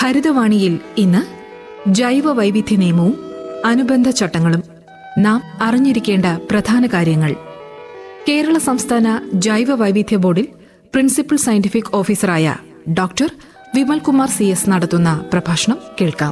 ഹരിതവാണിയിൽ ഇന്ന് ജൈവ വൈവിധ്യ നിയമവും അനുബന്ധ ചട്ടങ്ങളും നാം അറിഞ്ഞിരിക്കേണ്ട പ്രധാന കാര്യങ്ങൾ കേരള സംസ്ഥാന ജൈവ വൈവിധ്യ ബോർഡിൽ പ്രിൻസിപ്പൽ സയന്റിഫിക് ഓഫീസറായ doctor Vimal Kumar C S നടത്തുന്ന പ്രഭാഷണം കേൾക്കാം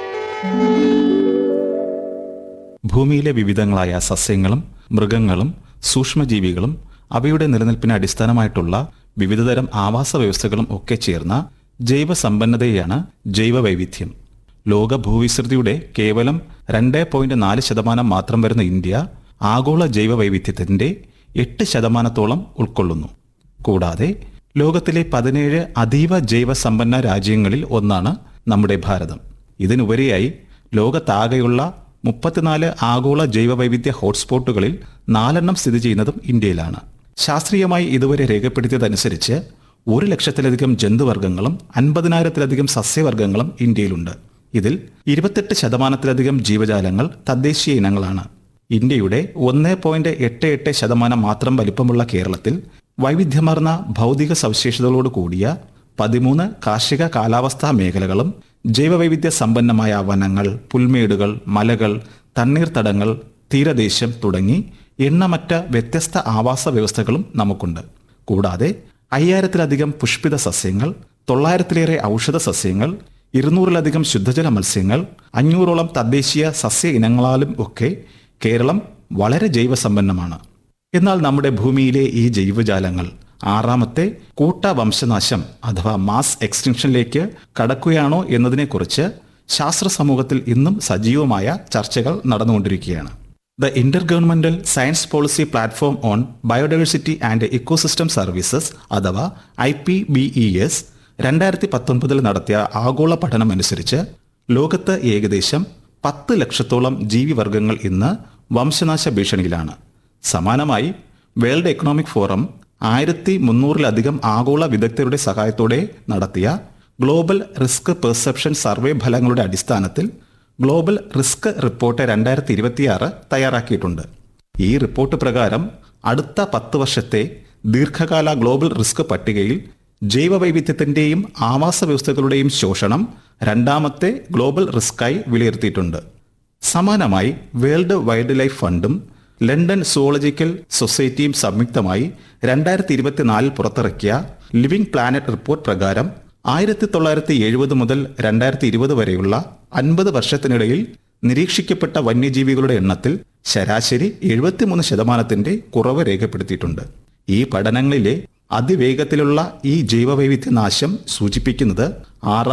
ഭൂമിയിലെ വിവിധങ്ങളായ സസ്യങ്ങളും മൃഗങ്ങളും സൂക്ഷ്മജീവികളും അവയുടെ നിലനിൽപ്പിന് അടിസ്ഥാനമായിട്ടുള്ള വിവിധതരം ആവാസ വ്യവസ്ഥകളും ഒക്കെ ചേർന്ന ജൈവ സമ്പന്നതയാണ് ജൈവ വൈവിധ്യം ലോക ഭൂവിസ്തൃതിയുടെ കേവലം രണ്ട് പോയിന്റ് നാല് ശതമാനം മാത്രം വരുന്ന ഇന്ത്യ ആഗോള ജൈവ വൈവിധ്യത്തിന്റെ എട്ട് ശതമാനത്തോളം ഉൾക്കൊള്ളുന്നു കൂടാതെ ലോകത്തിലെ പതിനേഴ് അതീവ ജൈവ സമ്പന്ന രാജ്യങ്ങളിൽ ഒന്നാണ് നമ്മുടെ ഭാരതം ഇതിനുപരിയായി ലോകത്താകെയുള്ള മുപ്പത്തിനാല് ആഗോള ജൈവവൈവിധ്യ ഹോട്ട്സ്പോട്ടുകളിൽ നാലെണ്ണം സ്ഥിതി ചെയ്യുന്നതും ഇന്ത്യയിലാണ് ശാസ്ത്രീയമായി ഇതുവരെ രേഖപ്പെടുത്തിയതനുസരിച്ച് ഒരു ലക്ഷത്തിലധികം ജന്തുവർഗ്ഗങ്ങളും അൻപതിനായിരത്തിലധികം സസ്യവർഗ്ഗങ്ങളും ഇന്ത്യയിലുണ്ട് ഇതിൽ ഇരുപത്തെട്ട് ശതമാനത്തിലധികം ജീവജാലങ്ങൾ തദ്ദേശീയ ഇനങ്ങളാണ് ഇന്ത്യയുടെ ഒന്ന് പോയിന്റ് എട്ട് എട്ട് ശതമാനം മാത്രം വലിപ്പമുള്ള കേരളത്തിൽ വൈവിധ്യമാർന്ന ഭൗതിക സവിശേഷതകളോട് കൂടിയ പതിമൂന്ന് കാർഷിക കാലാവസ്ഥാ മേഖലകളും ജൈവവൈവിധ്യ സമ്പന്നമായ വനങ്ങൾ പുൽമേടുകൾ മലകൾ തണ്ണീർത്തടങ്ങൾ തീരദേശം തുടങ്ങി എണ്ണമറ്റ വ്യത്യസ്ത ആവാസ വ്യവസ്ഥകളും നമുക്കുണ്ട് കൂടാതെ അയ്യായിരത്തിലധികം പുഷ്പിത സസ്യങ്ങൾ തൊള്ളായിരത്തിലേറെ ഔഷധ സസ്യങ്ങൾ ഇരുന്നൂറിലധികം ശുദ്ധജല മത്സ്യങ്ങൾ അഞ്ഞൂറോളം തദ്ദേശീയ സസ്യ ഇനങ്ങളാലും ഒക്കെ കേരളം വളരെ ജൈവസമ്പന്നമാണ് എന്നാൽ നമ്മുടെ ഭൂമിയിലെ ഈ ജൈവജാലങ്ങൾ ആറാമത്തെ കൂട്ട വംശനാശം അഥവാ മാസ് എക്സ്റ്റിങ്ഷനിലേക്ക് കടക്കുകയാണോ എന്നതിനെക്കുറിച്ച് ശാസ്ത്ര സമൂഹത്തിൽ ഇന്നും സജീവമായ ചർച്ചകൾ നടന്നുകൊണ്ടിരിക്കുകയാണ് the intergovernmental science policy platform on biodiversity and ecosystem services അഥവാ I P B E S രണ്ടായിരത്തി പത്തൊൻപതിൽ നടത്തിയ ആഗോള പഠനം അനുസരിച്ച് ലോകത്ത് ഏകദേശം പത്ത് ലക്ഷത്തോളം ജീവിവർഗങ്ങൾ ഇന്ന് വംശനാശ ഭീഷണിയിലാണ് സമാനമായി വേൾഡ് എക്കണോമിക് ഫോറം ആയിരത്തി മുന്നൂറിലധികം ആഗോള വിദഗ്ധരുടെ സഹായത്തോടെ നടത്തിയ ഗ്ലോബൽ റിസ്ക് പെർസെപ്ഷൻ സർവേ ഫലങ്ങളുടെ അടിസ്ഥാനത്തിൽ ഗ്ലോബൽ റിസ്ക് റിപ്പോർട്ട് രണ്ടായിരത്തി ഇരുപത്തിയാറ് തയ്യാറാക്കിയിട്ടുണ്ട് ഈ റിപ്പോർട്ട് പ്രകാരം അടുത്ത പത്ത് വർഷത്തെ ദീർഘകാല ഗ്ലോബൽ റിസ്ക് പട്ടികയിൽ ജൈവവൈവിധ്യത്തിന്റെയും ആവാസ വ്യവസ്ഥകളുടെയും ശോഷണം രണ്ടാമത്തെ ഗ്ലോബൽ റിസ്ക്കായി വിലയിരുത്തിയിട്ടുണ്ട് സമാനമായി വേൾഡ് വൈൽഡ് ലൈഫ് ഫണ്ടും ലണ്ടൻ സുവോളജിക്കൽ സൊസൈറ്റിയും സംയുക്തമായി രണ്ടായിരത്തി ഇരുപത്തിനാലിൽ പുറത്തിറക്കിയ ലിവിംഗ് പ്ലാനറ്റ് റിപ്പോർട്ട് പ്രകാരം ആയിരത്തി തൊള്ളായിരത്തി എഴുപത് മുതൽ രണ്ടായിരത്തി ഇരുപത് വരെയുള്ള അൻപത് വർഷത്തിനിടയിൽ നിരീക്ഷിക്കപ്പെട്ട വന്യജീവികളുടെ എണ്ണത്തിൽ ശരാശരി എഴുപത്തിമൂന്ന് ശതമാനത്തിന്റെ കുറവ് രേഖപ്പെടുത്തിയിട്ടുണ്ട് ഈ പഠനങ്ങളിലെ അതിവേഗത്തിലുള്ള ഈ ജൈവവൈവിധ്യ നാശം സൂചിപ്പിക്കുന്നത് ആറാം